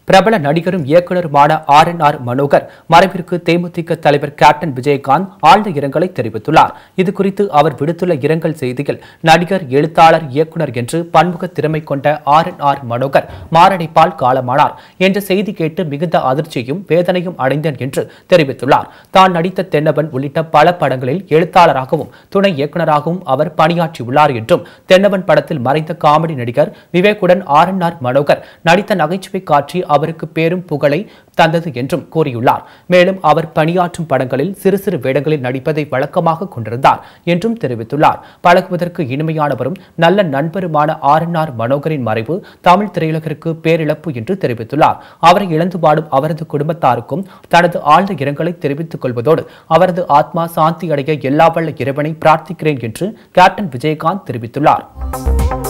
பிரபல நடிகரும் இயக்குனருமான ஆர் என் ஆர் மனோகர் மறைவிற்கு தேமுதிக தலைவர் கேப்டன் விஜயகாந்த் ஆழ்ந்த இரங்கலை தெரிவித்துள்ளார் இதுகுறித்து அவர் விடுத்துள்ள இரங்கல் செய்தியில் நடிகர் எழுத்தாளர் இயக்குனர் என்று பன்முக திறமை கொண்ட ஆர் என் ஆர் மனோகர் மாரடைப்பால் காலமானார் என்ற செய்தி கேட்டு மிகுந்த அதிர்ச்சியும் வேதனையும் அடைந்தேன் என்று தெரிவித்துள்ளார் தான் நடித்த தென்னவன் உள்ளிட்ட பல படங்களில் எழுத்தாளராகவும் துணை இயக்குனராகவும் அவர் பணியாற்றியுள்ளார் என்றும் தென்னவன் படத்தில் மறைந்த காமெடி நடிகர் விவேக்குடன் ஆர் என் ஆர் மனோகர் நடித்த நகைச்சுவை காட்சி அவருக்கு பேரும் புகழை தந்தது என்றும் கூறியுள்ளார் மேலும் அவர் பணியாற்றும் படங்களில் சிறு சிறு வேடங்களில் நடிப்பதை வழக்கமாக கொண்டிருந்தார் என்றும் தெரிவித்துள்ளார் பழகுவதற்கு இனிமையானவரும் நல்ல நண்பருமான ஆர் என் ஆர் மனோகரின் மறைவு தமிழ் திரையுலகிற்கு பேரிழப்பு என்று தெரிவித்துள்ளார் அவரை இழந்து வாடும் அவரது குடும்பத்தாருக்கும் தனது ஆழ்ந்த இரங்கலை தெரிவித்துக் கொள்வதோடு அவரது ஆத்மா சாந்தி அடைய எல்லா வல்ல இறைவனை பிரார்த்திக்கிறேன் என்று கேப்டன் விஜயகாந்த் தெரிவித்துள்ளார்